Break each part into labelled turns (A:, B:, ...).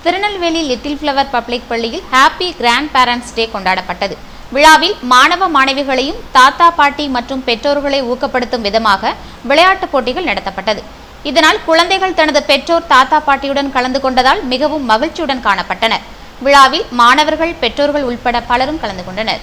A: Tirunelveli little flower public பள்ளியில் happy grandparents day கொண்டாடப்பட்டது விழாவில் மாணவ மாணவிகளையும் தாத்தா பாட்டி மற்றும் பெற்றோர்களை ஊக்கப்படுத்தும் விதமாக விளையாட்டுப் போட்டிகள் நடத்தப்பட்டது இதனால் குழந்தைகள் தனது பெற்றோர் தாத்தா பாட்டியுடன் கலந்து கொண்டதால் மிகவும் மகிழ்ச்சியுடன் காணப்பட்டனர் விழாவில் மாணவர்கள் பெற்றோர்கள் உள்பட பலரும் கலந்து கொண்டனர்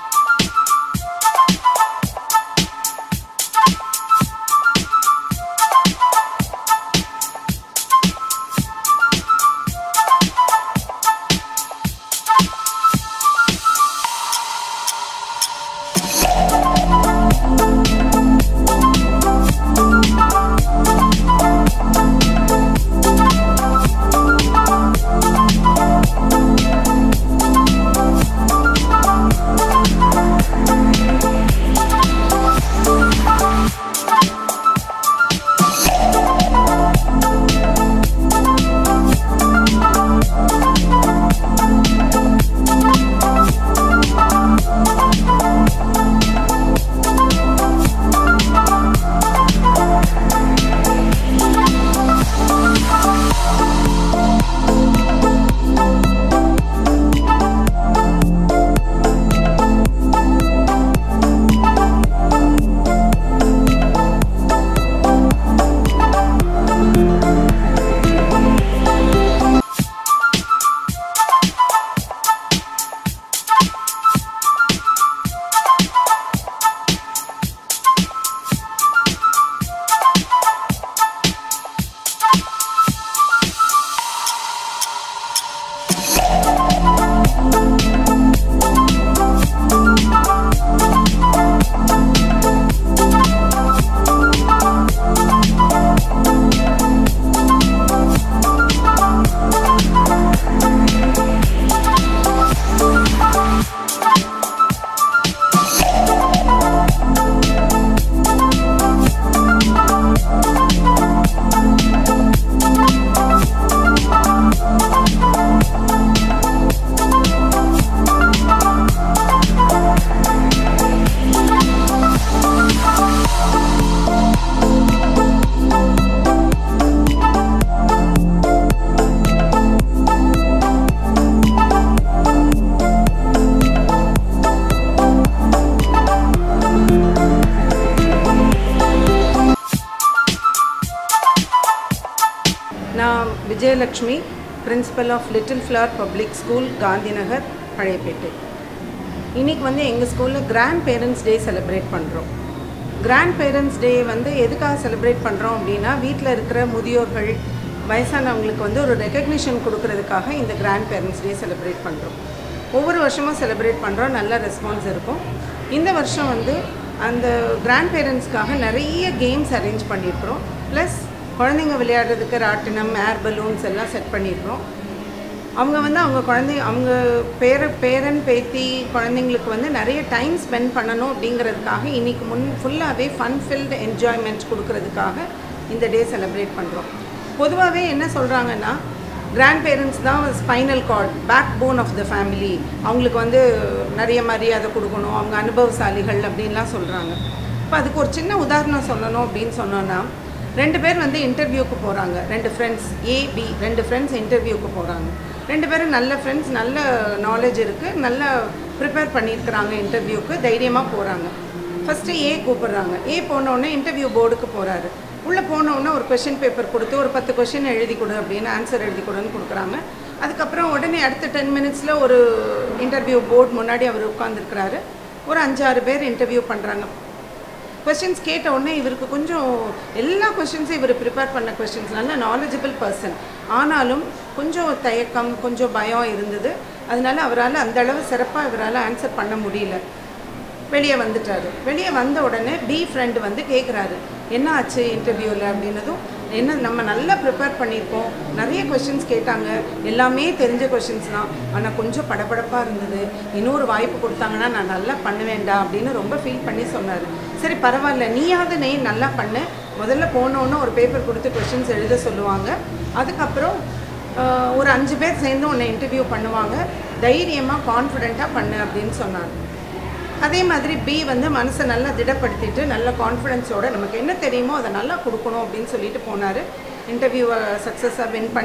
B: நான் Vijayalakshmi principal of little flower public school Gandhinagar Palayapettai இன்னைக்கு வந்து எங்கள் ஸ்கூலில் கிராண்ட் பேரண்ட்ஸ் டே செலிப்ரேட் பண்ணுறோம் கிராண்ட் பேரண்ட்ஸ் டே வந்து எதுக்காக செலிப்ரேட் பண்ணுறோம் அப்படின்னா வீட்டில் இருக்கிற முதியோர்கள் வயசானவங்களுக்கு வந்து ஒரு ரெக்கக்னிஷன் கொடுக்கறதுக்காக இந்த கிராண்ட் பேரண்ட்ஸ் டே செலிப்ரேட் பண்ணுறோம் ஒவ்வொரு வருஷமும் செலிப்ரேட் பண்ணுறோம் நல்ல ரெஸ்பான்ஸ் இருக்கும் இந்த வருஷம் வந்து அந்த கிராண்ட் பேரண்ட்ஸ்க்காக நிறைய கேம்ஸ் அரேஞ்ச் பண்ணியிருக்கிறோம் ப்ளஸ் குழந்தைங்க விளையாடுறதுக்கு ராட்டினம் ஏர் பலூன்ஸ் எல்லாம் செட் பண்ணியிருக்கிறோம் அவங்க வந்து அவங்க குழந்தை அவங்க பேர பேரன் பேத்தி குழந்தைங்களுக்கு வந்து நிறைய டைம் ஸ்பெண்ட் பண்ணணும் அப்படிங்கிறதுக்காக இன்றைக்கி முன் ஃபுல்லாகவே ஃபன் ஃபில்டு என்ஜாய்மெண்ட் கொடுக்கறதுக்காக இந்த டே செலிப்ரேட் பண்ணுறோம் பொதுவாகவே என்ன சொல்கிறாங்கன்னா கிராண்ட் பேரண்ட்ஸ் தான் spinal cord backbone of the family அவங்களுக்கு வந்து நிறைய மரியாதை கொடுக்கணும் அவங்க அனுபவசாலிகள் அப்படின்லாம் சொல்கிறாங்க இப்போ அதுக்கு ஒரு சின்ன உதாரணம் சொல்லணும் அப்படின்னு சொன்னோன்னா ரெண்டு பேர் வந்து இன்டர்வியூக்கு போகிறாங்க ரெண்டு ஃப்ரெண்ட்ஸ் ஏ பி ரெண்டு ஃப்ரெண்ட்ஸ் இன்டர்வியூக்கு போகிறாங்க ரெண்டு பேரும் நல்ல ஃப்ரெண்ட்ஸ் நல்ல நாலேஜ் இருக்குது நல்லா ப்ரிப்பேர் பண்ணியிருக்கிறாங்க இன்டர்வியூக்கு தைரியமாக போகிறாங்க ஃபஸ்ட்டு ஏ கூப்பிடுறாங்க ஏ போனோடனே இன்டர்வியூ போர்டுக்கு போகிறாரு உள்ளே போனோடனே ஒரு கொஷின் பேப்பர் கொடுத்து ஒரு பத்து கொஷின் எழுதி கொடு அப்படின்னு ஆன்சர் எழுதி கொடுன்னு கொடுக்குறாங்க அதுக்கப்புறம் உடனே அடுத்த டென் மினிட்ஸில் ஒரு இன்டர்வியூ போர்டு முன்னாடி அவர் உட்காந்துருக்கிறாரு ஒரு அஞ்சாறு பேர் இன்டர்வியூ பண்ணுறாங்க கொஷின்ஸ் கேட்ட உடனே இவருக்கு கொஞ்சம் எல்லா கொஷின்ஸும் இவர் ப்ரிப்பேர் பண்ண கொஷின்ஸ் நல்ல நாலேஜபிள் பர்சன் ஆனாலும் கொஞ்சம் தயக்கம் கொஞ்சம் பயம் இருந்தது அதனால அவரால் அந்த அளவு சிறப்பாக இவரால் ஆன்சர் பண்ண முடியல வெளியே வந்துட்டாரு வெளியே வந்த உடனே பி ஃப்ரெண்டு வந்து கேட்குறாரு என்ன ஆச்சு இன்டர்வியூவில் அப்படின்னதும் என்ன நம்ம நல்லா ப்ரிப்பேர் பண்ணியிருக்கோம் நிறைய கொஷின்ஸ் கேட்டாங்க எல்லாமே தெரிஞ்ச கொஷின்ஸ் தான் ஆனால் கொஞ்சம் படபடப்பாக இருந்தது இன்னொரு வாய்ப்பு கொடுத்தாங்கன்னா நான் நல்லா பண்ணுவேன்டா அப்படின்னு ரொம்ப ஃபீல் பண்ணி சொன்னார் சரி பரவாயில்ல நீயாவது நெய் நல்லா பண்ணு முதல்ல போனோன்னு ஒரு பேப்பர் கொடுத்து கொஷின்ஸ் எழுத சொல்லுவாங்க அதுக்கப்புறம் ஆஹ், ஒரு அஞ்சு பேர் சேர்ந்து உன்னை இன்டர்வியூ பண்ணுவாங்க தைரியமாக கான்ஃபிடெண்ட்டாக பண்ணு அப்படின்னு சொன்னாங்க அதே மாதிரி பி வந்து மனசை நல்லா திடப்படுத்திட்டு நல்ல கான்ஃபிடென்ஸோட நமக்கு என்ன தெரியுமோ அதை நல்லா கொடுக்கணும் அப்படின்னு சொல்லிட்டு போனார் இன்டர்வியூவை சக்ஸஸாக வின் பண்ணி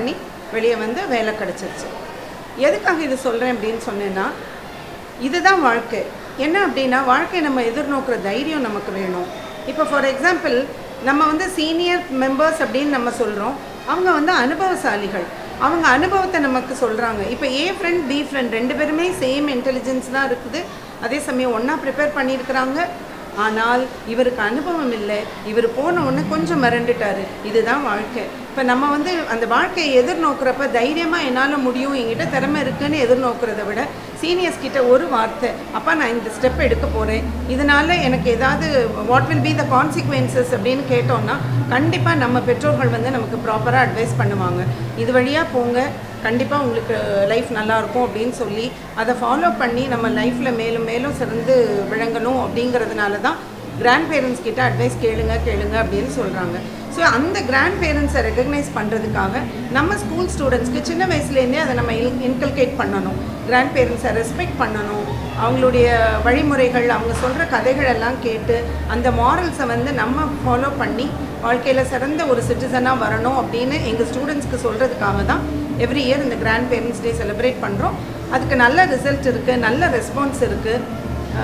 B: வெளியே வந்து வேலை கிடச்சிருச்சு எதுக்காக இது சொல்கிறேன் அப்படின்னு சொன்னேன்னா இதுதான் வாழ்க்கை என்ன அப்படின்னா வாழ்க்கை நம்ம எதிர்நோக்கிற தைரியம் நமக்கு வேணும் இப்போ ஃபார் எக்ஸாம்பிள் நம்ம வந்து சீனியர் மெம்பர்ஸ் அப்படின்னு நம்ம சொல்கிறோம் அவங்க வந்து அனுபவசாலிகள் அவங்க அனுபவத்தை நமக்கு சொல்கிறாங்க இப்போ ஏ ஃப்ரெண்ட் பி ஃப்ரெண்ட் ரெண்டு பேருமே சேம் இன்டெலிஜென்ஸ் தான் இருக்குது அதே சமயம் ஒன்றா ப்ரிப்பேர் பண்ணியிருக்கிறாங்க ஆனால் இவருக்கு அனுபவம் இல்லை இவர் போன உடனே கொஞ்சம் மிரண்டுட்டாரு இதுதான் வாழ்க்கை இப்போ நம்ம வந்து அந்த வாழ்க்கையை எதிர்நோக்கிறப்ப தைரியமாக என்னால் முடியும் என்கிட்ட திறமை இருக்குன்னு எதிர்நோக்கிறத விட சீனியர்ஸ் கிட்ட ஒரு வார்த்தை அப்பா நான் இந்த ஸ்டெப் எடுக்க போகிறேன் இதனால எனக்கு ஏதாவது what will be the consequences அப்படின்னு கேட்டோம்னா கண்டிப்பாக நம்ம பெற்றோர்கள் வந்து நமக்கு ப்ராப்பராக அட்வைஸ் பண்ணுவாங்க இது வழியாக போங்க கண்டிப்பாக உங்களுக்கு லைஃப் நல்லாயிருக்கும் அப்படின்னு சொல்லி அதை ஃபாலோ பண்ணி நம்ம லைஃப்பில் மேலும் மேலும் சிறந்து விளங்கணும் அப்படிங்கிறதுனால தான் கிராண்ட் பேரண்ட்ஸ் கிட்ட அட்வைஸ் கேளுங்க கேளுங்க அப்படின்னு சொல்கிறாங்க ஸோ அந்த கிராண்ட் பேரண்ட்ஸை ரெக்கக்னைஸ் பண்ணுறதுக்காக நம்ம ஸ்கூல் ஸ்டூடெண்ட்ஸ்க்கு சின்ன வயசுலேருந்தே அதை நம்ம இன்கல்கேட் பண்ணணும் கிராண்ட் பேரண்ட்ஸை ரெஸ்பெக்ட் பண்ணணும் அவங்களுடைய வழிமுறைகள் அவங்க சொல்கிற கதைகள் எல்லாம் கேட்டு அந்த மாரல்ஸை வந்து நம்ம ஃபாலோ பண்ணி வாழ்க்கையில் சிறந்த ஒரு சிட்டிசனாக வரணும் அப்படின்னு எங்கள் ஸ்டூடெண்ட்ஸ்க்கு சொல்கிறதுக்காக தான் எவ்ரி இயர் இந்த கிராண்ட் பேரண்ட்ஸ் டே செலிப்ரேட் பண்ணுறோம் அதுக்கு நல்ல ரிசல்ட் இருக்குது நல்ல ரெஸ்பான்ஸ் இருக்குது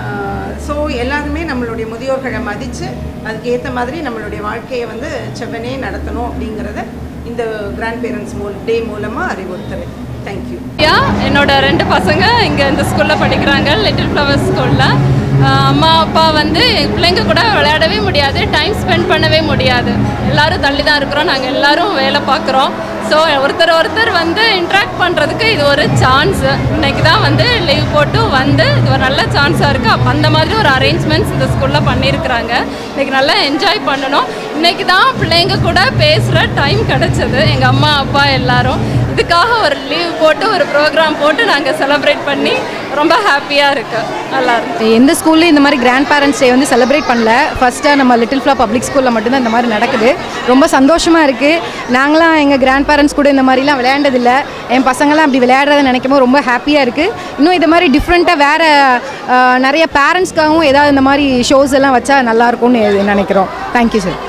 B: ஸோ எல்லாருமே நம்மளுடைய முதியோர்களை மதித்து அதுக்கு ஏற்ற மாதிரி நம்மளுடைய வாழ்க்கையை வந்து செவ்வனே நடத்தணும் அப்படிங்கிறத இந்த கிராண்ட் பேரண்ட்ஸ் மூல் டே மூலமாக அறிவுறுத்துறேன் தேங்க்யூ
C: யா என்னோட ரெண்டு பசங்க இங்கே இந்த ஸ்கூலில் படிக்கிறாங்க லிட்டில் ஃப்ளவர் ஸ்கூலில் அம்மா அப்பா வந்து என் பிள்ளைங்க கூட விளையாடவே முடியாது டைம் ஸ்பெண்ட் பண்ணவே முடியாது எல்லாரும் தள்ளி தான் இருக்கிறோம் நாங்கள் எல்லாரும் வேலை பார்க்குறோம் ஸோ ஒருத்தர் ஒருத்தர் வந்து இன்ட்ராக்ட் பண்ணுறதுக்கு இது ஒரு சான்ஸு இன்னைக்கு தான் வந்து லீவ் போட்டு வந்து இது ஒரு நல்ல சான்ஸாக இருக்குது அப்போ அந்த மாதிரி ஒரு அரேஞ்ச்மெண்ட்ஸ் இந்த ஸ்கூலில் பண்ணியிருக்கிறாங்க இன்னைக்கு நல்லா என்ஜாய் பண்ணணும் இன்னைக்கு தான் பிள்ளைங்க கூட பேசுகிற டைம் கிடச்சது எங்கள் அம்மா அப்பா எல்லாரும் இதுக்காக ஒரு லீவ் போட்டு ஒரு ப்ரோக்ராம் போட்டு நாங்கள் செலிப்ரேட் பண்ணி ரொம்ப ஹாப்பியாக இருக்கு நல்லா இருக்கு
D: எந்த ஸ்கூல்லையும் இந்த மாதிரி கிராண்ட் பேரண்ட்ஸ் டே வந்து செலிப்ரேட் பண்ணல ஃபஸ்ட்டாக நம்ம லிட்டில் ஃப்ளா பப்ளிக் ஸ்கூலில் மட்டும்தான் இந்த மாதிரி நடக்குது ரொம்ப சந்தோஷமாக இருக்குது நாங்களாம் எங்கள் கிராண்ட் பேரண்ட்ஸ் கூட இந்த மாதிரிலாம் விளையாண்டதில்ல என் பசங்களாம் அப்படி விளையாடுறத நினைக்கும் போது ரொம்ப ஹாப்பியாக இருக்குது இன்னும் இந்த மாதிரி டிஃப்ரெண்ட்டாக வேறு நிறைய பேரண்ட்ஸ்க்காகவும் ஏதாவது இந்த மாதிரி ஷோஸ் எல்லாம் வச்சா நல்லாயிருக்கும்னு நினைக்கிறோம் தேங்க்யூ சார்